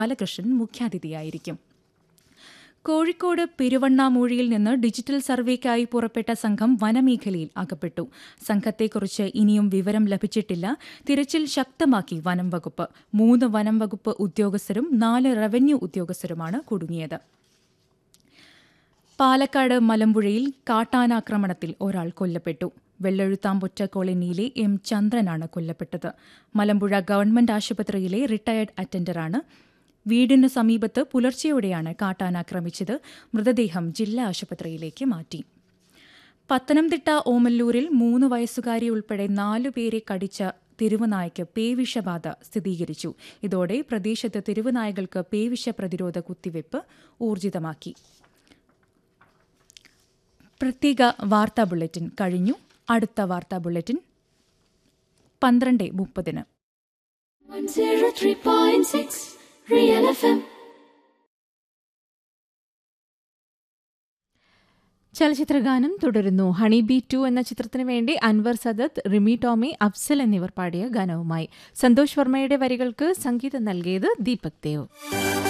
ബാലകൃഷ്ണൻ മുഖ്യാതിഥിയായിരിക്കും കോഴിക്കോട് പെരുവണ്ണാമൂഴിയിൽ നിന്ന് ഡിജിറ്റൽ സർവേക്കായി പുറപ്പെട്ട സംഘം വനമേഖലയിൽ അകപ്പെട്ടു സംഘത്തെക്കുറിച്ച് ഇനിയും വിവരം ലഭിച്ചിട്ടില്ല തിരച്ചിൽ ശക്തമാക്കി വനം വകുപ്പ് മൂന്ന് വനം വകുപ്പ് ഉദ്യോഗസ്ഥരും നാല് റവന്യൂ ഉദ്യോഗസ്ഥരുമാണ് കുടുങ്ങിയത് പാലക്കാട് മലമ്പുഴയിൽ കാട്ടാനാക്രമണത്തിൽ ഒരാൾ കൊല്ലപ്പെട്ടു വെള്ളെഴുത്താമ്പൊറ്റ കോളനിയിലെ എം ചന്ദ്രനാണ് കൊല്ലപ്പെട്ടത് മലമ്പുഴ ഗവൺമെന്റ് ആശുപത്രിയിലെ റിട്ടയർഡ് അറ്റൻഡറാണ് വീടിന് സമീപത്ത് പുലർച്ചെയോടെയാണ് കാട്ടാനാക്രമിച്ചത് മൃതദേഹം ജില്ലാ ആശുപത്രിയിലേക്ക് മാറ്റി പത്തനംതിട്ട ഓമല്ലൂരിൽ മൂന്ന് വയസ്സുകാരി ഉൾപ്പെടെ നാലുപേരെ കടിച്ച തെരുവുനായ്ക്ക് പേവിഷബാധ സ്ഥിരീകരിച്ചു ഇതോടെ പ്രദേശത്ത് തെരുവുനായകൾക്ക് പേവിഷ പ്രതിരോധ കുത്തിവയ്പ് ഊർജിതമാക്കി പ്രത്യേക വാർത്താ ബുള്ളറ്റിൻ കഴിഞ്ഞു അടുത്ത വാർത്താ ബുള്ളറ്റിൻ പന്ത്രണ്ട് മുപ്പതിന് 103.6 Real FM. ചലച്ചിത്രഗാനം തുടരുന്നു ഹണി ബി ടു എന്ന ചിത്രത്തിനു വേണ്ടി അൻവർ സദത്ത് റിമി ടോമി അഫ്സൽ എന്നിവർ പാടിയ ഗാനവുമായി സന്തോഷ് വർമ്മയുടെ വരികൾക്ക് സംഗീതം നൽകിയത് ദീപക് ദേവ്